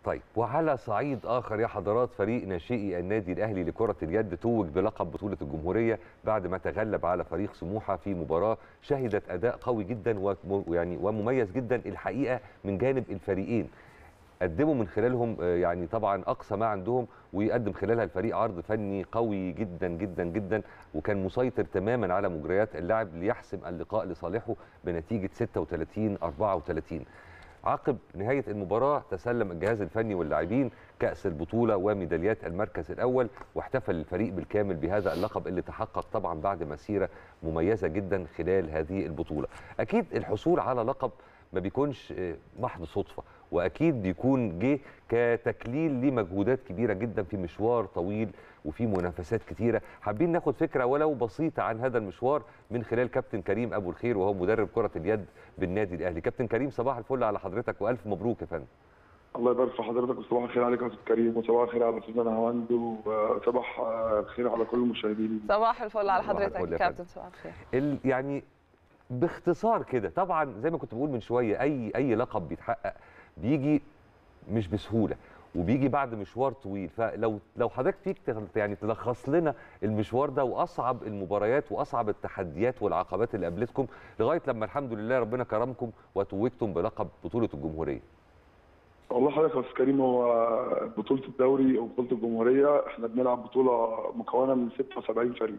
طيب وعلى صعيد اخر يا حضرات فريق ناشئي النادي الاهلي لكره اليد توج بلقب بطوله الجمهوريه بعد ما تغلب على فريق سموحه في مباراه شهدت اداء قوي جدا وم- ويعني ومميز جدا الحقيقه من جانب الفريقين قدموا من خلالهم آه، يعني طبعا اقصى ما عندهم ويقدم خلالها الفريق عرض فني قوي جدا جدا جدا وكان مسيطر تماما على مجريات اللعب ليحسم اللقاء لصالحه بنتيجه 36 34 عقب نهايه المباراه تسلم الجهاز الفني واللاعبين كاس البطوله وميداليات المركز الاول واحتفل الفريق بالكامل بهذا اللقب اللي تحقق طبعا بعد مسيره مميزه جدا خلال هذه البطوله اكيد الحصول على لقب ما بيكونش آه، محض صدفه واكيد بيكون جه كتكليل لمجهودات كبيره جدا في مشوار طويل وفي منافسات كتيره حابين ناخد فكره ولو بسيطه عن هذا المشوار من خلال كابتن كريم ابو الخير وهو مدرب كره اليد بالنادي الاهلي كابتن كريم صباح الفل على حضرتك والف مبروك يا فندم الله يبارك في حضرتك وصباح الخير عليك يا استاذ كريم وصباح الخير على استاذنا هواند وصباح الخير على كل المشاهدين صباح الفل على صباح الفل حضرتك يا كابتن صباح الخير ال- يعني باختصار كده طبعا زي ما كنت بقول من شويه اي اي لقب بيتحقق بيجي مش بسهوله وبيجي بعد مشوار طويل فلو لو حضرتك فيك تغ- يعني تلخص لنا المشوار ده واصعب المباريات واصعب التحديات والعقبات اللي قابلتكم لغايه لما الحمد لله ربنا كرمكم وتوجتم بلقب بطوله الجمهوريه والله حضرتك يا استاذ كريم هو بطوله الدوري او بطوله الجمهوريه احنا بنلعب بطوله مكونه من 76 فريق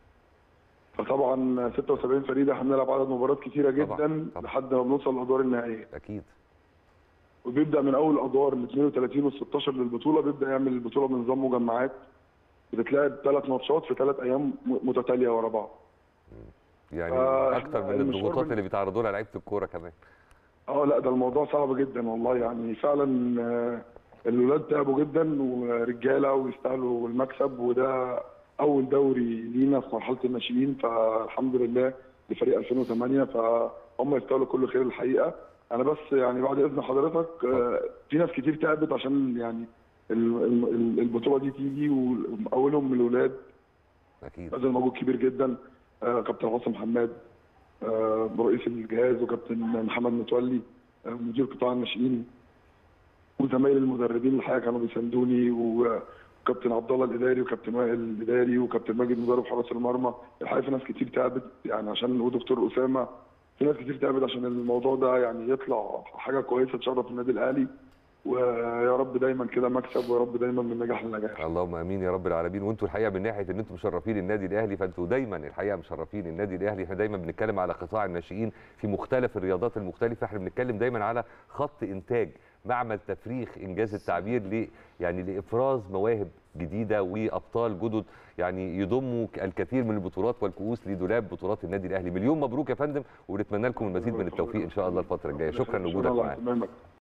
فطبعا 76 فريق ده احنا بنلعب عدد مباريات كتيره طبعاً، جدا طبعاً. لحد ما بنوصل للادوار النهائيه اكيد وبيبدا من اول الادوار ال 32 وال 16 للبطوله بيبدا يعمل البطوله بنظام مجمعات بتتلعب ثلاث ماتشات في ثلاث ايام م- متتاليه ورا بعض يعني آه، اكتر من إحنا المشوار الضغوطات بن- اللي بيتعرضوا لها لعيبه الكوره كمان اه لا ده الموضوع صعب جدا والله يعني فعلا آه، الولاد تعبوا جدا ورجاله ويستاهلوا المكسب وده اول دوري لينا في مرحله الناشئين فالحمد لله لفريق 2008 فهم يستاهلوا كل خير الحقيقه انا بس يعني بعد اذن حضرتك آه، في ناس كتير تعبت عشان يعني ال- ال- البطوله دي تيجي واولهم من الولاد اكيد بذل مجهود كبير جدا آه، كابتن عاصم حماد آه، رئيس الجهاز وكابتن محمد متولي آه، مدير قطاع الناشئين وزمايل المدربين الحقيقه كانوا بيساندوني وكابتن عبد الله الاداري وكابتن وائل الاداري وكابتن ماجد مدرب حراس المرمى الحقيقه في ناس كتير تعبت يعني عشان ودكتور اسامه في ناس كتير تعبت عشان الموضوع ده يعني يطلع حاجه كويسه تشرف النادي الاهلي ويا رب دايما كده مكسب ويا رب دايما من نجاح لنجاح اللهم امين يا رب العالمين وانتوا الحقيقه من ناحيه ان انتم مشرفين النادي الاهلي فانتوا دايما الحقيقه مشرفين النادي الاهلي احنا دايما بنتكلم على قطاع الناشئين في مختلف الرياضات المختلفه احنا بنتكلم دايما على خط انتاج معمل تفريخ انجاز التعبير ل يعني لافراز مواهب جديده وابطال جدد يعني يضموا الكثير من البطولات والكؤوس لدولاب بطولات النادي الاهلي مليون مبروك يا فندم ونتمنى لكم المزيد من التوفيق ان شاء الله الفتره الجايه شكرا لوجودك معانا معانا